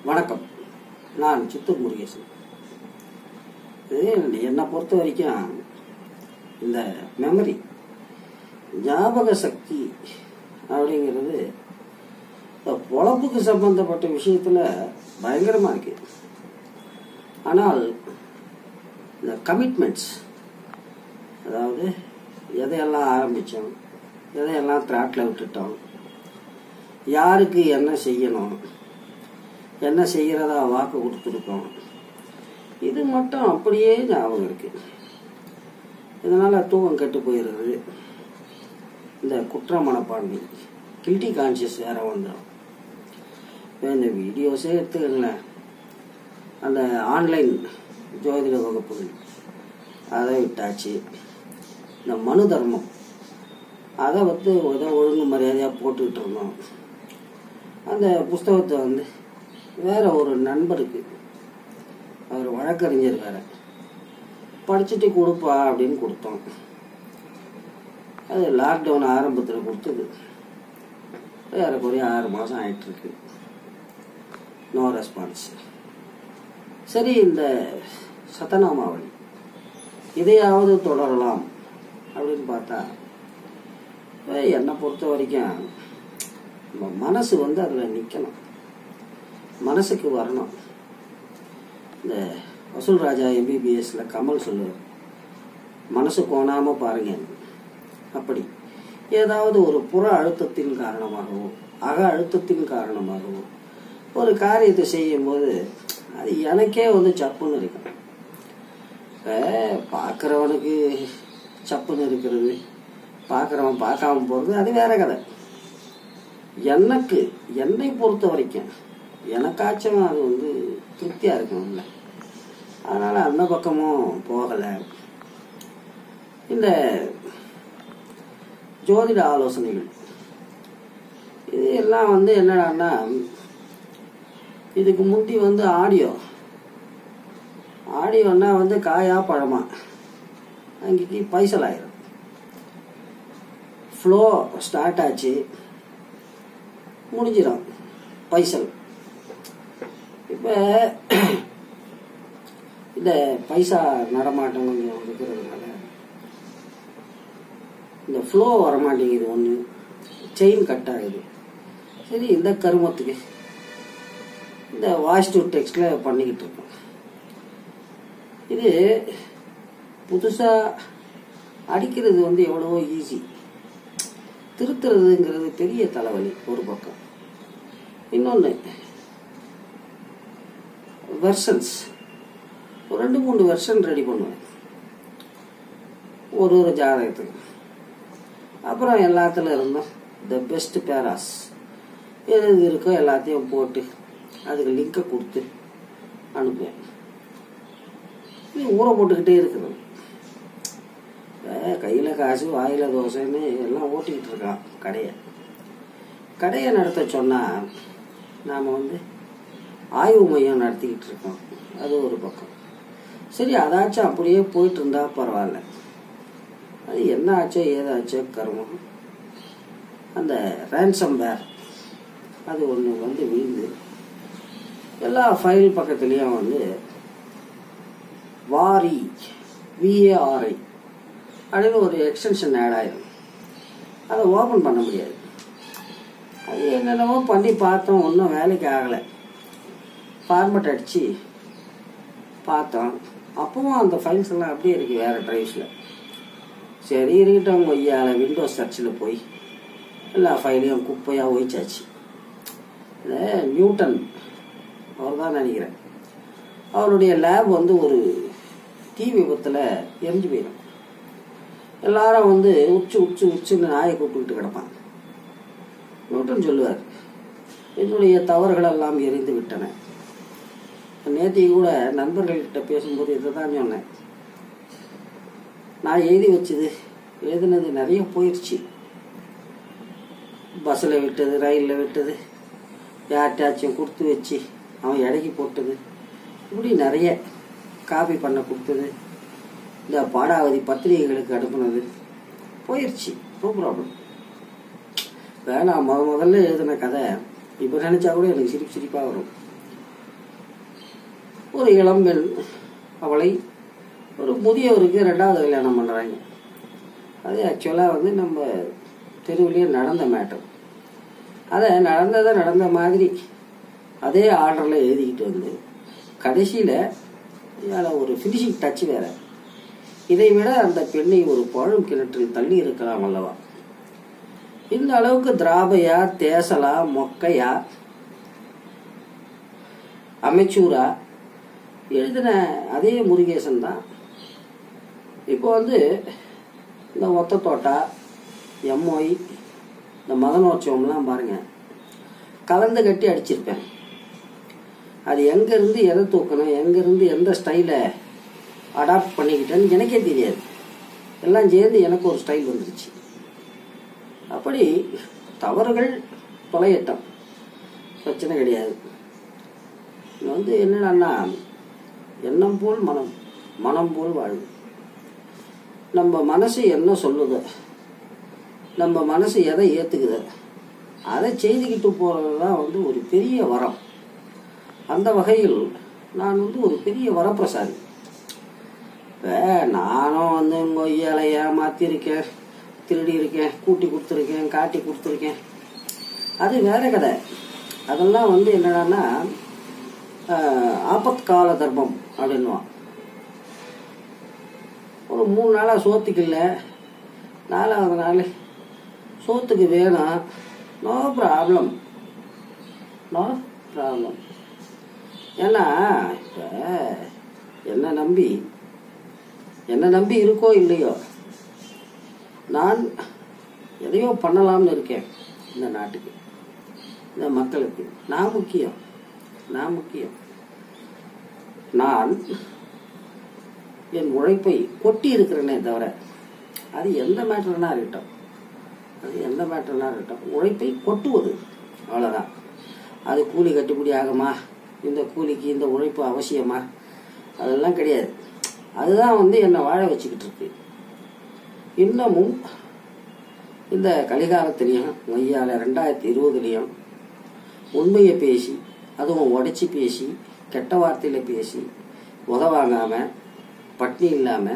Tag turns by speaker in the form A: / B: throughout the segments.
A: வணக்கம் நான் சித்தூர் முருகேசன் இது என்னை பொறுத்த வரைக்கும் இந்த மெமரி ஞாபக சக்தி அப்படிங்கிறது இந்த பொழப்புக்கு சம்பந்தப்பட்ட விஷயத்துல பயங்கரமா இருக்கு ஆனால் இந்த கமிட்மெண்ட்ஸ் அதாவது எதையெல்லாம் ஆரம்பித்தோம் எதையெல்லாம் த்ராட்டில் விட்டுட்டோம் யாருக்கு என்ன செய்யணும் என்ன செய்கிறதா வாக்கு கொடுத்துருக்கோம் இது மட்டும் அப்படியே ஞாபகம் இருக்கு இதனால் தூக்கம் கெட்டு போயிடுறது இந்த குற்ற மனப்பான்மை கில்ட்டி கான்சியஸ் வேற வந்துடும் இப்போ இந்த வீடியோஸே எடுத்துக்கங்களேன் அந்த ஆன்லைன் ஜோதிட வகுப்புகள் அதை விட்டாச்சு இந்த மனு தர்மம் அதை வந்து ஏதோ ஒழுங்கு மரியாதையாக போட்டுக்கிட்டு இருந்தோம் அந்த புஸ்தகத்தை வந்து வேற ஒரு நண்பருக்கு அவர் வழக்கறிஞர் வேற படிச்சுட்டு கொடுப்பா அப்படின்னு கொடுத்தோம் அது லாக்டவுன் ஆரம்பத்தில் கொடுத்தது ஏறக்குறைய ஆறு மாதம் ஆயிட்டு இருக்கு நோ ரெஸ்பான்ஸ் சரி இந்த சத்தநாமாவளி இதையாவது தொடரலாம் அப்படின்னு பார்த்தா அஹ் என்னை பொறுத்த வரைக்கும் நம்ம மனசு வந்து அதில் நிற்கணும் மனசுக்கு வரணும் இந்த வசூல் ராஜா எம்பிபிஎஸ்ல கமல் சொல்லுவார் மனசு கோணாம பாருங்க அப்படி ஏதாவது ஒரு புற அழுத்தத்தின் காரணமாகவோ அக அழுத்தத்தின் காரணமாகவோ ஒரு காரியத்தை செய்யும்போது அது எனக்கே வந்து சப்புன்னு இருக்கும் இப்போ பார்க்குறவனுக்கு சப்புன்னு இருக்கிறது பார்க்குறவன் பார்க்காம போகிறது அது வேற கதை எனக்கு என்னை பொறுத்த வரைக்கும் எனக்காச்சும் அது வந்து திருப்தியாக இருக்கணும்ல அதனால் அந்த பக்கமும் போகலை இந்த ஜோதிட ஆலோசனைகள் இது எல்லாம் வந்து என்னடான்னா இதுக்கு முந்தி வந்து ஆடியோ ஆடியோன்னா வந்து காயா பழமா அன்றைக்கி பைசல் ஆயிரும் ஃப்ளோ ஸ்டார்ட் ஆச்சு முடிஞ்சிடும் பைசல் இப்போ இந்த பைசா நடமாட்டம் கொஞ்சம் இருக்கிறதுனால இந்த ஃப்ளோ வரமாட்டேங்குது ஒன்று செயின் கட் ஆகுது சரி இந்த கருமத்துக்கு இந்த வாய்ஸ் டு டெக்ஸ்டில் பண்ணிக்கிட்டு இருக்கோம் இது புதுசாக அடிக்கிறது வந்து எவ்வளவோ ஈஸி திருத்துறதுங்கிறது பெரிய தலைவலி ஒரு பக்கம் இன்னொன்று வெர்ஷன்ஸ் ஒரு ரெண்டு மூணு வெர்ஷன் ரெடி பண்ணுவேன் ஒரு ஒரு ஜாதகத்துக்கு அப்புறம் எல்லாத்துல இருந்தும் த பெஸ்ட் பேராஸ் எது எது இருக்கோ எல்லாத்தையும் போட்டு அதுக்கு லிங்கை கொடுத்து அனுப்புவேன் இது ஊற போட்டுக்கிட்டே இருக்கிறது கையில் காசு வாயில் தோசைன்னு எல்லாம் ஓட்டிக்கிட்டு இருக்கான் கடையை கடையை நடத்த சொன்னால் நாம் வந்து ஆய்வு மையம் நடத்திக்கிட்டு இருக்கோம் அது ஒரு பக்கம் சரி அதாச்சும் அப்படியே போயிட்டு இருந்தா பரவாயில்ல அது என்ன ஆச்சோ ஏதாச்சோ கர்மம் அந்த ரேன்சம் வேர் அது ஒன்று வந்து விழுந்து எல்லா ஃபைல் பக்கத்துலேயும் வந்து வாரி விஏஆர்ஐ அப்படின்னு ஒரு எக்ஸ்டென்ஷன் ஆட் ஆயிரும் அதை ஓப்பன் பண்ண முடியாது அது என்னென்னவோ பண்ணி பார்த்தோம் ஒன்றும் வேலைக்கு ஆகலை ஃபார்மட் அடித்து பார்த்தோம் அப்பவும் அந்த ஃபைல்ஸ் எல்லாம் அப்படியே இருக்குது வேறு ட்ரைவ்ஸில் சரி இருக்கட்டும் ஐயால விண்டோஸ் சர்ச்சில் போய் எல்லா ஃபைலையும் குப்பையாக ஒழிச்சாச்சு இந்த நியூட்டன் அவர் தான் நினைக்கிறேன் அவருடைய லேப் வந்து ஒரு தீ விபத்தில் எரிஞ்சு போயிடும் எல்லாரும் வந்து உச்சு உச்சு உச்சுன்னு நாயை கூப்பிட்டுக்கிட்டு கிடப்பான் நியூட்டன் சொல்லுவார் என்னுடைய தவறுகள் எல்லாம் எரிந்து விட்டன நேற்றைக்கு கூட நண்பர்கள்கிட்ட பேசும்போது இதை தான் சொன்னேன் நான் எழுதி வச்சது எழுதினது நிறைய போயிடுச்சு பஸ்ஸில் விட்டது ரயிலில் விட்டது யார்ட்டாச்சும் கொடுத்து வச்சு அவன் இடைக்கு போட்டது இப்படி நிறைய காப்பி பண்ண கொடுத்தது இந்த பாடாவதி பத்திரிகைகளுக்கு அனுப்புனது போயிடுச்சு நோ ப்ராப்ளம் இப்போ நான் முத முதல்ல எழுதின கதை இப்போ நினச்சா கூட எனக்கு சிரிப்பு சிரிப்பாக வரும் ஒரு இளம்பெண் அவளை ஒரு முதியவருக்கு ரெண்டாவது கல்யாணம் பண்ணுறாங்க அது ஆக்சுவலாக வந்து நம்ம தெருவிலேயே நடந்த மேட்டர் அதை நடந்ததை நடந்த மாதிரி அதே ஆர்டரில் எழுதிக்கிட்டு வந்து கடைசியில் அதில் ஒரு ஃபினிஷிங் டச் வேற இதை விட அந்த பெண்ணை ஒரு பழம் கிணற்றில் தள்ளி இருக்கலாம் அல்லவா இந்த அளவுக்கு திராபையா தேசலா மொக்கையா அமைச்சூரா எழுதின அதே முருகேசன் தான் இப்போ வந்து இந்த ஒத்த தோட்டா எம்ஒய் இந்த மதனோற்சவம்லாம் பாருங்க கலந்து கட்டி அடிச்சிருப்பேன் அது எங்கேருந்து எதை தூக்கணும் எங்கேருந்து எந்த ஸ்டைலை அடாப்ட் பண்ணிக்கிட்டேன்னு எனக்கே தெரியாது எல்லாம் சேர்ந்து எனக்கு ஒரு ஸ்டைல் வந்துருச்சு அப்படி தவறுகள் தொலையட்டம் பிரச்சனை கிடையாது இது வந்து என்னடான்னா எண்ணம் போல் மனம் மனம் போல் வாழ்வு நம்ம மனசு என்ன சொல்லுதோ நம்ம மனசு எதை ஏற்றுக்குதோ அதை செய்துக்கிட்டு போகிறது தான் வந்து ஒரு பெரிய வரம் அந்த வகையில் நான் வந்து ஒரு பெரிய வரப்பிரசாதி இப்போ நானும் வந்து கொய்யால ஏமாத்திருக்கேன் திருடி இருக்கேன் கூட்டி கொடுத்துருக்கேன் காட்டி கொடுத்துருக்கேன் அது வேற கதை அதெல்லாம் வந்து என்னடான்னா ஆஹ், ஆபத்கால தர்மம் அப்படின்னுவான் ஒரு மூணு நாளாக சோத்துக்கு இல்லை நாலாவது நாள் சோத்துக்கு வேணும் நோ ப்ராப்ளம் நோ ப்ராப்ளம் ஏன்னா இப்போ என்னை நம்பி என்னை நம்பி இருக்கோ இல்லையோ நான் எதையோ பண்ணலாம்னு இருக்கேன் இந்த நாட்டுக்கு இந்த மக்களுக்கு நான் முக்கியம் நான் முக்கியம் நான் என் உழைப்பை கொட்டி இருக்கிறேனே தவிர அது எந்த மேட்டர்னா இருக்கட்டும் அது எந்த மேட்டர்னா இருக்கட்டும் உழைப்பை கொட்டுவது அவ்வளோதான் அது கூலி கட்டுப்படி ஆகுமா இந்த கூலிக்கு இந்த உழைப்பு அவசியமா அதெல்லாம் கிடையாது அதுதான் வந்து என்னை வாழ வச்சுக்கிட்டு இருக்கு இன்னமும் இந்த கலிகாலத்திலையும் மையால ரெண்டாயிரத்தி இருபதுலையும் உண்மையை பேசி அதுவும் உடைச்சி பேசி கெட்ட வார்த்தையில பேசி உதவாங்காம பட்னி இல்லாம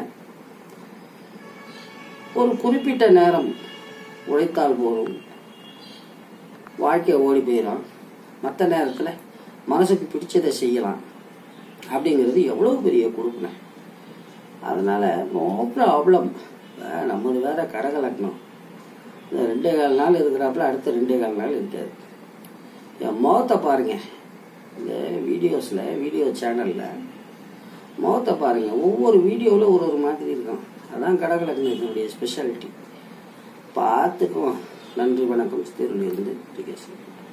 A: ஒரு குறிப்பிட்ட நேரம் உழைத்தால் போதும் வாழ்க்கை ஓடி போயிடும் மற்ற நேரத்தில் மனசுக்கு பிடிச்சதை செய்யலாம் அப்படிங்கிறது எவ்வளோ பெரிய கொடுப்பினை அதனால நோ ப்ராப்ளம் நம்மது வேற கடகலக்கணும் இந்த ரெண்டே கால் நாள் இருக்கிறாப்புல அடுத்த ரெண்டே கால் நாள் இருக்காது என் முகத்தை பாருங்க இந்த வீடியோஸில் வீடியோ சேனலில் முகத்தை பாருங்க ஒவ்வொரு வீடியோவில் ஒரு ஒரு மாதிரி இருக்கும் அதான் கடகலக்கணும் இதனுடைய ஸ்பெஷாலிட்டி பார்த்துக்குவோம் நன்றி வணக்கம் திருநெல்வேலி இருந்து